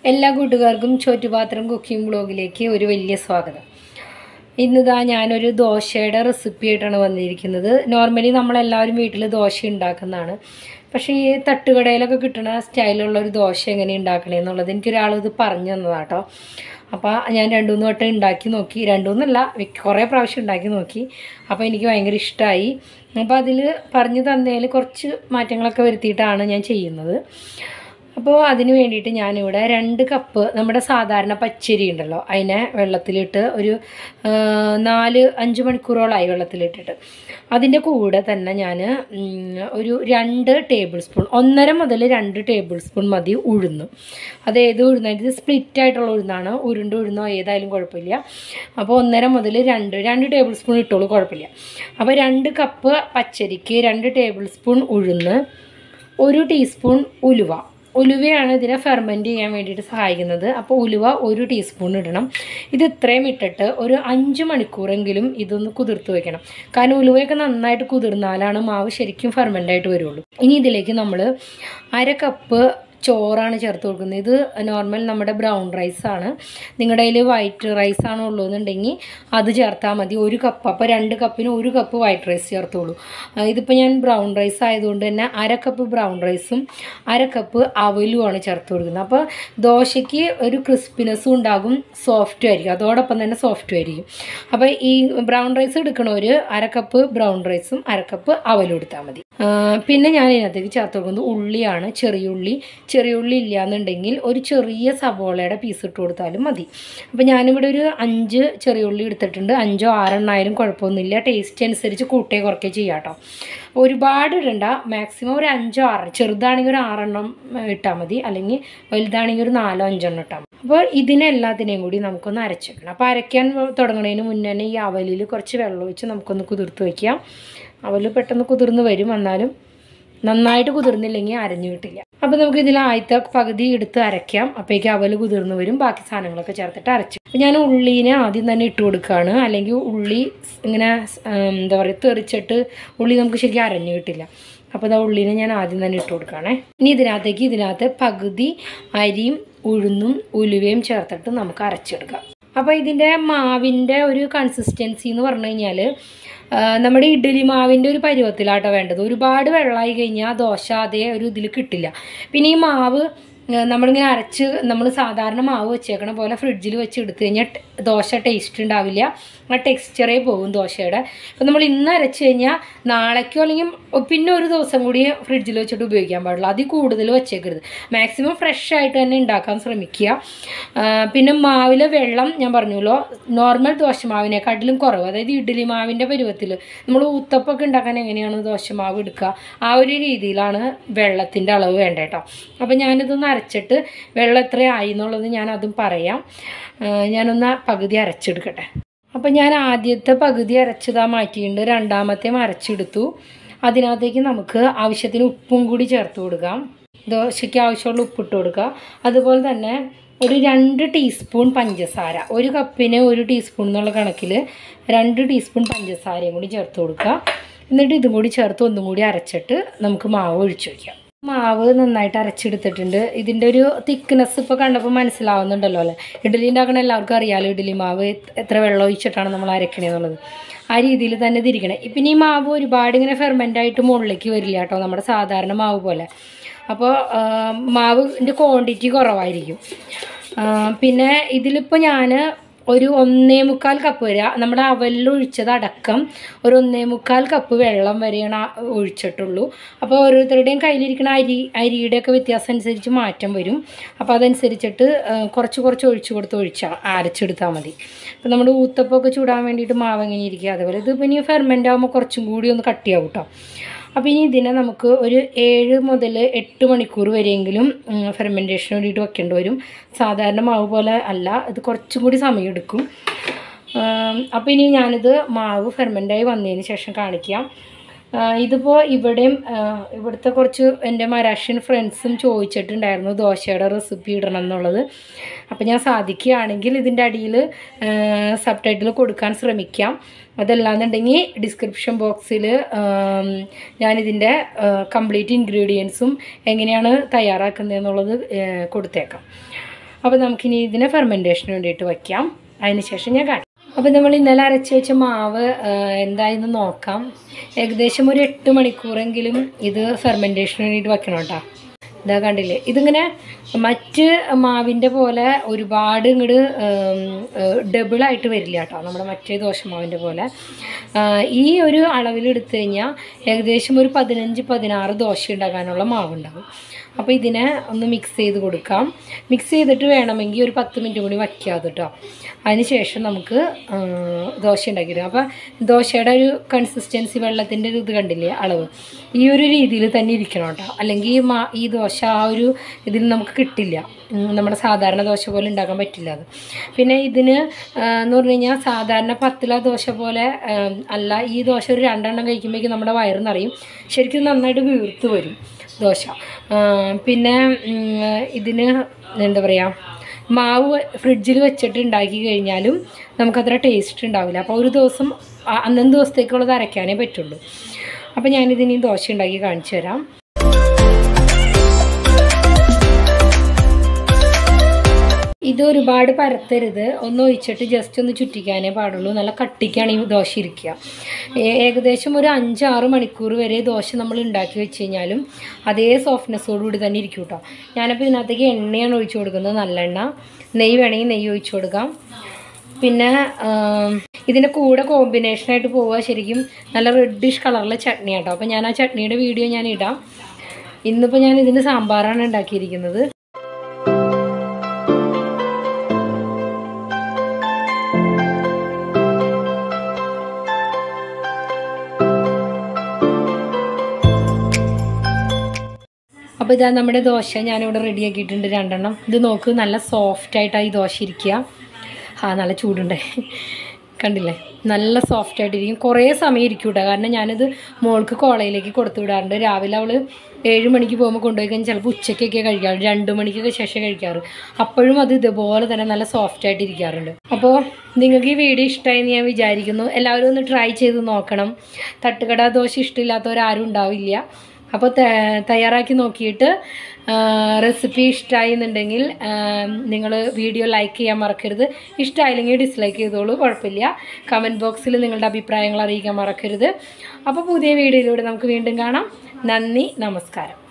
എല്ലാ കൂട്ടുകാർക്കും ചോറ്റുപാത്രം കുക്കിംഗ് ബ്ലോഗിലേക്ക് ഒരു വലിയ സ്വാഗതം ഇന്നിതാ ഞാനൊരു ദോശയുടെ റെസിപ്പി ആയിട്ടാണ് വന്നിരിക്കുന്നത് നോർമലി നമ്മളെല്ലാവരും വീട്ടിൽ ദോശ ഉണ്ടാക്കുന്നതാണ് പക്ഷേ ഈ തട്ടുകടയിലൊക്കെ കിട്ടുന്ന സ്റ്റൈലുള്ള ഒരു ദോശ എങ്ങനെ ഉണ്ടാക്കണേ എന്നുള്ളത് എനിക്കൊരാൾ ഇത് പറഞ്ഞു തന്നതാട്ടോ അപ്പോൾ ഞാൻ രണ്ട് മൂന്ന് വട്ടം ഉണ്ടാക്കി നോക്കി രണ്ട് മൂന്നല്ല കുറേ പ്രാവശ്യം ഉണ്ടാക്കി നോക്കി അപ്പോൾ എനിക്ക് ഭയങ്കര ഇഷ്ടമായി അപ്പോൾ അതിൽ പറഞ്ഞു തന്നതിൽ കുറച്ച് മാറ്റങ്ങളൊക്കെ വരുത്തിയിട്ടാണ് ഞാൻ ചെയ്യുന്നത് അപ്പോൾ അതിന് വേണ്ടിയിട്ട് ഞാനിവിടെ രണ്ട് കപ്പ് നമ്മുടെ സാധാരണ പച്ചരി ഉണ്ടല്ലോ അതിനെ വെള്ളത്തിലിട്ട് ഒരു ആ, നാല് അഞ്ച് മണിക്കൂറോളമായി വെള്ളത്തിലിട്ടിട്ട് അതിൻ്റെ കൂടെ തന്നെ ഞാൻ ഒരു രണ്ട് ടേബിൾ സ്പൂൺ ഒന്നര മുതൽ രണ്ട് ടേബിൾ സ്പൂൺ മതി ഉഴുന്ന് അത് ഏത് ഉഴുന്നായിട്ട് ഇത് സ്പ്ലിറ്റ് ആയിട്ടുള്ള ഉഴുന്നാണ് ഉരുണ്ട് ഉഴുന്നോ ഏതായാലും കുഴപ്പമില്ല അപ്പോൾ ഒന്നര മുതൽ രണ്ട് രണ്ട് ടേബിൾ സ്പൂൺ ഇട്ടോളൂ കുഴപ്പമില്ല അപ്പോൾ രണ്ട് കപ്പ് പച്ചരിക്ക് രണ്ട് ടേബിൾ സ്പൂൺ ഉഴുന്ന് ഒരു ടീസ്പൂൺ ഉലുവ ഉലുവയാണ് ഇതിനെ ഫെർമെൻറ്റ് ചെയ്യാൻ വേണ്ടിയിട്ട് സഹായിക്കുന്നത് അപ്പോൾ ഉലുവ ഒരു ടീസ്പൂൺ ഇടണം ഇത് ഇത്രയും ഇട്ടിട്ട് ഒരു അഞ്ച് മണിക്കൂറെങ്കിലും ഇതൊന്ന് കുതിർത്ത് വെക്കണം കാരണം ഉലുവയൊക്കെ നന്നായിട്ട് കുതിർന്നാലാണ് മാവ് ശരിക്കും ഫെർമെൻ്റ് ആയിട്ട് വരുള്ളൂ ഇനി ഇതിലേക്ക് നമ്മൾ അര കപ്പ് ചോറാണ് ചേർത്ത് കൊടുക്കുന്നത് ഇത് നോർമൽ നമ്മുടെ ബ്രൗൺ റൈസ് ആണ് നിങ്ങളുടെ കയ്യിൽ വൈറ്റ് റൈസ് ആണോ ഉള്ളതെന്നുണ്ടെങ്കിൽ അത് ചേർത്താൽ മതി ഒരു കപ്പ് അപ്പോൾ രണ്ട് കപ്പിന് ഒരു കപ്പ് വൈറ്റ് റൈസ് ചേർത്തോളൂ ആ, ഇതിപ്പോൾ ഞാൻ ബ്രൗൺ റൈസ് ആയതുകൊണ്ട് തന്നെ അര കപ്പ് ബ്രൗൺ റൈസും അര കപ്പ് അവലുമാണ് ചേർത്ത് കൊടുക്കുന്നത് അപ്പോൾ ദോശയ്ക്ക് ഒരു ക്രിസ്പിനെസ്സും ഉണ്ടാകും സോഫ്റ്റും ആയിരിക്കും അതോടൊപ്പം തന്നെ സോഫ്റ്റും ആയിരിക്കും അപ്പോൾ ഈ ബ്രൗൺ റൈസ് എടുക്കണവർ അര കപ്പ് ബ്രൗൺ റൈസും അര കപ്പ് അവലും എടുത്താൽ മതി ആ, പിന്നെ ഞാൻ ഇതിനകത്തേക്ക് ചേർത്ത് കൊടുക്കുന്നത് ഉള്ളിയാണ് ചെറിയ ഉള്ളി ചെറിയ ഉള്ളി ഇല്ല എന്നുണ്ടെങ്കിൽ ഒരു ചെറിയ സവോളയുടെ പീസ് ഇട്ട് കൊടുത്താലും മതി അപ്പോൾ ഞാനിവിടെ ഒരു അഞ്ച് ചെറിയ ഉള്ളി എടുത്തിട്ടുണ്ട് അഞ്ചോ ആറെണ്ണായാലും കുഴപ്പമൊന്നുമില്ല ടേസ്റ്റ് അനുസരിച്ച് കൂട്ടേ കുറയ്ക്കേ ചെയ്യാം കേട്ടോ ഒരുപാട് ഇടണ്ട മാക്സിമം ഒരു അഞ്ചോ ആറ് ചെറുതാണെങ്കിൽ ഒരു ആറെണ്ണം ഇട്ടാൽ മതി അല്ലെങ്കിൽ വലുതാണെങ്കിൽ ഒരു നാലോ അഞ്ചെണ്ണം ഇട്ടാൽ മതി അപ്പോൾ ഇതിനെല്ലാത്തിനെയും കൂടി നമുക്കൊന്ന് അരച്ചെക്കണം അപ്പോൾ അരയ്ക്കാൻ തുടങ്ങുന്നതിന് മുന്നേ തന്നെ ഈ അവലിൽ കുറച്ച് വെള്ളം ഒഴിച്ച് നമുക്കൊന്ന് കുതിർത്ത് വയ്ക്കാം അവൽ പെട്ടെന്ന് കുതിർന്ന് വരും എന്നാലും നന്നായിട്ട് കുതിർന്നില്ലെങ്കിൽ അരഞ്ഞു കിട്ടില്ല അപ്പോൾ നമുക്ക് ഇതിൽ ആദ്യത്തെ പകുതി എടുത്ത് അരയ്ക്കാം അപ്പോഴേക്ക് അവൽ കുതിർന്ന് വരും ബാക്കി സാധനങ്ങളൊക്കെ ചേർത്തിട്ട് അരച്ചു അപ്പോൾ ഞാൻ ഉള്ളീനെ ആദ്യം തന്നെ ഇട്ട് കൊടുക്കുകയാണ് അല്ലെങ്കിൽ ഉള്ളി ഇങ്ങനെ ഉം, എന്താ പറയുക തെറിച്ചിട്ട് ഉള്ളി നമുക്ക് ശരിക്കും അരഞ്ഞു കിട്ടില്ല അപ്പോൾ ഇതാ ഉള്ളിനെ ഞാൻ ആദ്യം തന്നെ ഇട്ട് കൊടുക്കുകയാണേ ഇനി ഇതിനകത്തേക്ക് ഇതിനകത്ത് പകുതി അരിയും ഉഴുന്നും ഉലുവയും ചേർത്തിട്ട് നമുക്ക് അരച്ചെടുക്കാം അപ്പോൾ ഇതിൻ്റെ മാവിൻ്റെ ഒരു കൺസിസ്റ്റൻസി എന്ന് പറഞ്ഞു കഴിഞ്ഞാൽ നമ്മുടെ ഇഡ്ഡലി മാവിൻ്റെ ഒരു പരുവത്തിലാട്ടോ വേണ്ടത് ഒരുപാട് വെള്ളമായി കഴിഞ്ഞാൽ ദോശ അതേ ഒരു ഇതിൽ കിട്ടില്ല പിന്നെ ഈ മാവ് ആ, നമ്മളിങ്ങനെ അരച്ച് നമ്മൾ സാധാരണ മാവ് വെച്ചേക്കണ പോലെ ഫ്രിഡ്ജിൽ വെച്ച് എടുത്തു കഴിഞ്ഞാൽ ടെ- ദോശ ടേസ്റ്റ് ഉണ്ടാവില്ല ആ ടെക്സ്ചറേ പോകും ദോശയുടെ അപ്പോൾ നമ്മൾ ഇന്ന് അരച്ച് കഴിഞ്ഞാൽ നാളേക്കോ അല്ലെങ്കിൽ പിന്നെ ഒരു ദിവസം കൂടി ഫ്രിഡ്ജിൽ വെച്ചിട്ട് ഉപയോഗിക്കാൻ പാടുള്ളൂ അതിൽ കൂടുതൽ വെച്ചേക്കരുത് മാക്സിമം ഫ്രഷ് ആയിട്ട് തന്നെ ഉണ്ടാക്കാൻ ശ്രമിക്കുക ആ, പിന്നെ മാവിലെ വെള്ളം ഞാൻ പറഞ്ഞല്ലോ നോർമൽ ദോശമാവിനെക്കാട്ടിലും കുറവ് അതായത് ഇഡ്ഡലി മാവിൻ്റെ പരുവത്തിൽ നമ്മൾ ഊത്തപ്പൊക്കെ ഉണ്ടാക്കാൻ എങ്ങനെയാണ് ദോശമാവ് എടുക്കുക ആ ഒരു രീതിയിലാണ് വെള്ളത്തിൻ്റെ അളവ് വേണ്ട കേട്ടോ അപ്പോൾ ഞാനിതൊന്ന് അരച്ചിട്ട് വെള്ളം എത്രയായി എന്നുള്ളത് ഞാൻ അതും പറയാം ആ, ഞാനൊന്ന് പകുതി അരച്ചെടുക്കട്ടെ അപ്പോൾ ഞാൻ ആദ്യത്തെ പകുതി അരച്ചതാ മാറ്റിയിട്ടുണ്ട് രണ്ടാമത്തെ അരച്ചെടുത്തു അതിനകത്തേക്ക് നമുക്ക് ആവശ്യത്തിന് ഉപ്പും കൂടി ചേർത്ത് കൊടുക്കാം ദോശയ്ക്ക് ആവശ്യമുള്ള ഉപ്പിട്ട് കൊടുക്കുക അതുപോലെ തന്നെ ഒരു രണ്ട് ടീസ്പൂൺ പഞ്ചസാര ഒരു കപ്പിന് ഒരു ടീസ്പൂൺ എന്നുള്ള കണക്കിൽ രണ്ട് ടീസ്പൂൺ പഞ്ചസാരയും കൂടി ചേർത്ത് കൊടുക്കുക എന്നിട്ട് ഇതും കൂടി ചേർത്ത് ഒന്നും കൂടി അരച്ചിട്ട് നമുക്ക് മാവ് ഒഴിച്ചു വയ്ക്കാം മാവ് നന്നായിട്ട് അരച്ചെടുത്തിട്ടുണ്ട് ഇതിൻ്റെ ഒരു തിക്നെസ് ഇപ്പോൾ കണ്ടപ്പോൾ മനസ്സിലാവുന്നുണ്ടല്ലോ അല്ലേ ഇഡ്ഡലി ഉണ്ടാക്കണ എല്ലാവർക്കും അറിയാമല്ലോ ഇഡ്ഡലി മാവ് എത്ര- എത്ര വെള്ളം ഒഴിച്ചിട്ടാണ് നമ്മൾ അരക്കണേന്നുള്ളത് ആ രീതിയിൽ തന്നെ തിരിക്കണേ പിന്നെ ഈ മാവ് ഒരുപാട് ഇങ്ങനെ ഫെർമെൻ്റ് ആയിട്ട് മുകളിലേക്ക് വരില്ല കേട്ടോ നമ്മുടെ സാധാരണ മാവ് പോലെ അപ്പോൾ മാവിൻ്റെ ക്വാണ്ടിറ്റി കുറവായിരിക്കും ആ, പിന്നെ ഇതിലിപ്പോൾ ഞാൻ ഒരു ഒന്നേ മുക്കാൽ കപ്പ് വരെ നമ്മുടെ അവലിൽ ഒഴിച്ചത് അടക്കം ഒരു ഒന്നേ മുക്കാൽ കപ്പ് വെള്ളം വരെയാണ് ആ ഒഴിച്ചിട്ടുള്ളൂ അപ്പോൾ ഓരോരുത്തരുടെയും കയ്യിലിരിക്കുന്ന അരി അരിയുടെയൊക്കെ വ്യത്യാസം അനുസരിച്ച് മാറ്റം വരും അപ്പോൾ അതനുസരിച്ചിട്ട് ആ, കുറച്ച് കുറച്ച് ഒഴിച്ച് കൊടുത്ത് ഒഴിച്ചാൽ അരച്ചെടുത്താൽ മതി അപ്പോൾ നമ്മുടെ ഊത്തപ്പൊക്കെ ചൂടാൻ വേണ്ടിയിട്ട് മാവ് എങ്ങനെ ഇരിക്കുക അതുപോലെ ഇത് പിന്നെ ഫെർമെൻ്റ് ആകുമ്പോൾ കുറച്ചും കൂടി ഒന്ന് കട്ടിയാവും കേട്ടോ അപ്പോൾ ഇനി ഇതിനെ നമുക്ക് ഒരു ഏഴ് മുതൽ എട്ട് മണിക്കൂർ വരെയെങ്കിലും ഫെർമെൻറ്റേഷന് വേണ്ടിയിട്ട് വെക്കേണ്ടി വരും സാധാരണ മാവ് പോലെ അല്ല ഇത് കുറച്ചും കൂടി സമയം എടുക്കും അപ്പോൾ ഇനി ഞാനിത് മാവ് ഫെർമെൻ്റായി വന്നതിന് ശേഷം കാണിക്കാം ആ, ഇതിപ്പോൾ ഇവിടെയും ആ, ഇവിടുത്തെ കുറച്ച് എൻ്റെ മരാഷ്യൻ ഫ്രണ്ട്സും ചോദിച്ചിട്ടുണ്ടായിരുന്നു ദോശയുടെ റെസിപ്പി ഇടണം എന്നുള്ളത് അപ്പോൾ ഞാൻ സാധിക്കുകയാണെങ്കിൽ ഇതിൻ്റെ അടിയിൽ സബ് ടൈറ്റിൽ കൊടുക്കാൻ ശ്രമിക്കാം അതല്ലാന്നുണ്ടെങ്കിൽ ഡിസ്ക്രിപ്ഷൻ ബോക്സിൽ ഞാനിതിൻ്റെ കംപ്ലീറ്റ് ഇൻഗ്രീഡിയൻസും എങ്ങനെയാണ് തയ്യാറാക്കുന്നത് എന്നുള്ളത് കൊടുത്തേക്കാം അപ്പോൾ നമുക്കിനി ഇതിനെ ഫെർമെൻറ്റേഷന് വേണ്ടിയിട്ട് വയ്ക്കാം അതിന് ശേഷം ഞാൻ കാട്ടാം അപ്പോൾ നമ്മൾ ഇന്നലെ അരച്ച് വെച്ച മാവ് ആ, എന്തായെന്ന് നോക്കാം ഏകദേശം ഒരു എട്ട് മണിക്കൂറെങ്കിലും ഇത് ഫെർമെൻറ്റേഷന് വേണ്ടിയിട്ട് വെക്കണം കേട്ടോ ഇതാ കണ്ടില്ലേ ഇതിങ്ങനെ മറ്റ് മാവിൻ്റെ പോലെ ഒരുപാട് ഇങ്ങോട്ട് ഡബിളായിട്ട് വരില്ല കേട്ടോ നമ്മുടെ മറ്റേ ദോശമാവിൻ്റെ പോലെ ആ, ഈ ഒരു അളവിൽ എടുത്തു കഴിഞ്ഞാൽ ഏകദേശം ഒരു പതിനഞ്ച് പതിനാറ് ദോശ ഉണ്ടാക്കാനുള്ള മാവുണ്ടാകും അപ്പോൾ ഇതിനെ ഒന്ന് മിക്സ് ചെയ്ത് കൊടുക്കാം മിക്സ് ചെയ്തിട്ട് വേണമെങ്കിൽ ഒരു പത്ത് മിനിറ്റ് കൂടി വയ്ക്കാം കേട്ടോ അതിന് ശേഷം നമുക്ക് ആ, ദോശ ഉണ്ടാക്കിയിടും അപ്പോൾ ദോശയുടെ ഒരു കൺസിസ്റ്റൻസി വെള്ളത്തിൻ്റെ ഒരു ഇത് കണ്ടില്ലേ അളവ് ഈ ഒരു രീതിയിൽ തന്നെ ഇരിക്കണം കേട്ടോ അല്ലെങ്കിൽ ഈ മാ ഈ ദോശ ആ ഒരു ഇതിൽ നമുക്ക് കിട്ടില്ല ഉം, നമ്മുടെ സാധാരണ ദോശ പോലെ ഉണ്ടാക്കാൻ പറ്റില്ല അത് പിന്നെ ഇതിന് ആ, എന്ന് പറഞ്ഞു കഴിഞ്ഞാൽ സാധാരണ പത്തില ദോശ പോലെ ആ, അല്ല ഈ ദോശ ഒരു രണ്ടെണ്ണം കഴിക്കുമ്പോഴേക്കും നമ്മുടെ വയറ് നിറയും ശരിക്കും നന്നായിട്ട് വീർത്ത് വരും ദോശ ആ, പിന്നെ ഉം, ഇതിന് എന്താ പറയുക മാവ് ഫ്രിഡ്ജിൽ വെച്ചിട്ട് ഉണ്ടാക്കി കഴിഞ്ഞാലും നമുക്കത്ര ടേസ്റ്റ് ഉണ്ടാവില്ല അപ്പോൾ ഒരു ദിവസം അ- അന്നത്തെ ദിവസത്തേക്കുള്ളത് അരയ്ക്കാനേ പറ്റുള്ളൂ അപ്പോൾ ഞാനിതിനി ദോശ ഉണ്ടാക്കി കാണിച്ചു തരാം ഇത് ഒരുപാട് പരത്തരുത് ഒന്ന് ഒഴിച്ചിട്ട് ജസ്റ്റ് ഒന്ന് ചുറ്റിക്കാനേ പാടുള്ളൂ നല്ല കട്ടിക്കാണ് ഈ ദോശ ഇരിക്കുക ഏ- ഏകദേശം ഒരു അഞ്ചാറ് മണിക്കൂർ വരെ ദോശ നമ്മൾ ഉണ്ടാക്കി വെച്ച് കഴിഞ്ഞാലും അതേ സോഫ്റ്റ്നെസ്സോടുകൂടി തന്നെ ഇരിക്കും കേട്ടോ ഞാനപ്പോൾ ഇതിനകത്തേക്ക് എണ്ണയാണ് ഒഴിച്ചു കൊടുക്കുന്നത് നല്ലെണ്ണ നെയ്യ് വേണമെങ്കിൽ നെയ്യ് ഒഴിച്ചു കൊടുക്കാം പിന്നെ ആം, ഇതിൻ്റെ കൂടെ കോമ്പിനേഷനായിട്ട് പോവുക ശരിക്കും നല്ല റെഡിഷ് കളറിലെ ചട്നി കേട്ടോ അപ്പോൾ ഞാൻ ആ ചട്നിയുടെ വീഡിയോ ഞാൻ ഇടാം ഇന്നിപ്പോൾ ഞാൻ ഇതിന് സാമ്പാറാണ് ഉണ്ടാക്കിയിരിക്കുന്നത് അപ്പോൾ ഇതാ നമ്മുടെ ദോശ ഞാനിവിടെ റെഡിയാക്കിയിട്ടുണ്ട് രണ്ടെണ്ണം ഇത് നോക്ക് നല്ല സോഫ്റ്റ് ആയിട്ടാണ് ഈ ദോശ ഇരിക്കുക ആ നല്ല ചൂടുണ്ട് കണ്ടില്ലേ നല്ല സോഫ്റ്റ് ആയിട്ടിരിക്കും കുറേ സമയം ഇരിക്കും കേട്ടോ കാരണം ഞാനിത് മോൾക്ക് കോളേജിലേക്ക് കൊടുത്തു വിടാറുണ്ട് രാവിലെ അവൾ ഏഴ് മണിക്ക് പോകുമ്പോൾ കൊണ്ടുപോയി കഴിഞ്ഞാൽ ചിലപ്പോൾ ഉച്ചയ്ക്കൊക്കെ കഴിക്കാറ് രണ്ട് മണിക്കൊക്കെ ശേഷം കഴിക്കാറ് അപ്പോഴും അത് ഇതുപോലെ തന്നെ നല്ല സോഫ്റ്റ് ആയിട്ട് ഇരിക്കാറുണ്ട് അപ്പോൾ നിങ്ങൾക്ക് ഈ വീഡിയോ ഇഷ്ടമായി എന്ന് ഞാൻ വിചാരിക്കുന്നു എല്ലാവരും ഒന്ന് ട്രൈ ചെയ്ത് നോക്കണം തട്ടുകട ദോശ ഇഷ്ടമില്ലാത്തവരാരും ഉണ്ടാവില്ല അപ്പോൾ തയ്യാറാക്കി നോക്കിയിട്ട് റെസിപ്പി ഇഷ്ടമായി എന്നുണ്ടെങ്കിൽ നിങ്ങൾ വീഡിയോ ലൈക്ക് ചെയ്യാൻ മറക്കരുത് ഇഷ്ടമായില്ലെങ്കിൽ ഡിസ്ലൈക്ക് ചെയ്തോളൂ കുഴപ്പമില്ല കമൻറ്റ് ബോക്സിൽ നിങ്ങളുടെ അഭിപ്രായങ്ങൾ അറിയിക്കാൻ മറക്കരുത് അപ്പോൾ പുതിയ വീഡിയോയിലൂടെ നമുക്ക് വീണ്ടും കാണാം നന്ദി നമസ്കാരം